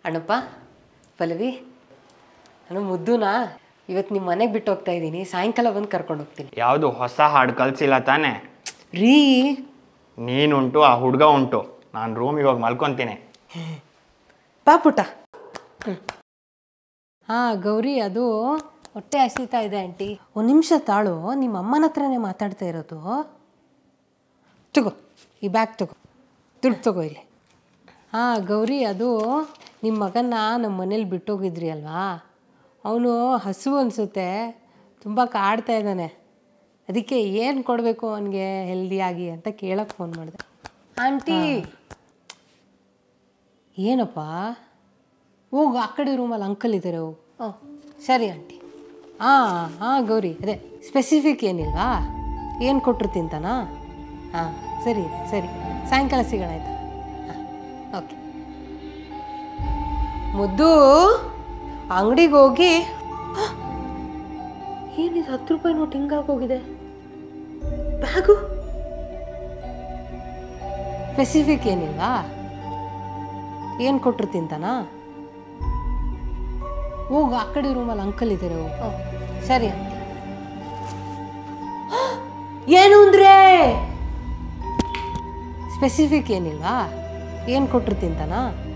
ಅಣ್ಣಪ್ಪ ಪಲ್ಲವಿ ನಾನು ಮುದ್ದುನಾ ಇವತ್ತು ನಿಮ್ಮ ಮನೆಗೆ ಬಿಟ್ಟು ಹೋಗ್ತಾ ಇದ್ದೀನಿ ಸಾಯಂಕಾಲ ಬಂದು ಕರ್ಕೊಂಡು ಹೋಗ್ತೀನಿ ಯಾವುದು ಹೊಸ ಹಾಡು ಕಲ್ಸಿಲ್ಲ ತಾನೇ ರೀ ನೀನುಂಟು ಆ ಹುಡುಗ ಉಂಟು ನಾನು ರೂಮಿಗೆ ಹೋಗಿ ಮಲ್ಕೊತೀನಿ ಬಾ ಪುಟ್ಟ ಹಾಂ ಗೌರಿ ಅದು ಹೊಟ್ಟೆ ಹಸಿತಾ ಇದೆ ಆಂಟಿ ಒಂದು ನಿಮಿಷ ತಾಳು ನಿಮ್ಮ ಅಮ್ಮನ ಹತ್ರನೇ ಮಾತಾಡ್ತಾ ಇರೋದು ತಗೋ ಈ ಬ್ಯಾಗ್ ತಗೋ ದುಡ್ಡು ತಗೋ ಇಲ್ಲಿ ಹಾಂ ಗೌರಿ ಅದು ನಿಮ್ಮ ಮಗನ್ನ ನಮ್ಮ ಮನೇಲಿ ಬಿಟ್ಟೋಗಿದ್ರಿ ಅಲ್ವಾ ಅವನು ಹಸು ಅನಿಸುತ್ತೆ ತುಂಬ ಕಾಡ್ತಾ ಇದ್ದಾನೆ ಅದಕ್ಕೆ ಏನು ಕೊಡಬೇಕು ಅವನಿಗೆ ಹೆಲ್ದಿಯಾಗಿ ಅಂತ ಕೇಳಕ್ಕೆ ಫೋನ್ ಮಾಡಿದೆ ಆಂಟಿ ಏನಪ್ಪ ಹೋಗು ಆ ಕಡೆ ರೂಮಲ್ಲಿ ಅಂಕಲ್ ಇದ್ದಾರೆ ಹೋಗು ಹ್ಞೂ ಸರಿ ಆಂಟಿ ಹಾಂ ಹಾಂ ಗೌರಿ ಅದೇ ಸ್ಪೆಸಿಫಿಕ್ ಏನಿಲ್ವಾ ಏನು ಕೊಟ್ಟರು ತಿಂತಾನಾ ಹಾಂ ಸರಿ ಸರಿ ಸಾಯಂಕಾಲ ಸಿಗೋಣ ಆಯ್ತಾ ಹಾಂ ಓಕೆ ಮುದ್ದು ಅಂಗಡಿಗೆ ಹೋಗಿ ಹ! ಏನಿದು ಹತ್ತು ರೂಪಾಯಿ ನೋಟ್ ಹಿಂಗಾಗೋಗಿದೆ ಬ್ಯಾಗು ಸ್ಪೆಸಿಫಿಕ್ ಏನಿಲ್ವಾ ಏನು ಕೊಟ್ಟರು ತಿಂತಾನಾ ಹೋಗು ಆ ಕಡೆ ರೂಮಲ್ಲಿ ಅಂಕಲ್ ಇದ್ದಾರೆ ಹೋಗು ಹ್ಞೂ ಸರಿ ಆಂಟಿ ಹ! ಏನು ಅಂದ್ರೆ ಸ್ಪೆಸಿಫಿಕ್ ಏನಿಲ್ವಾ ಏನು ಕೊಟ್ಟರು ತಿಂತಾನಾ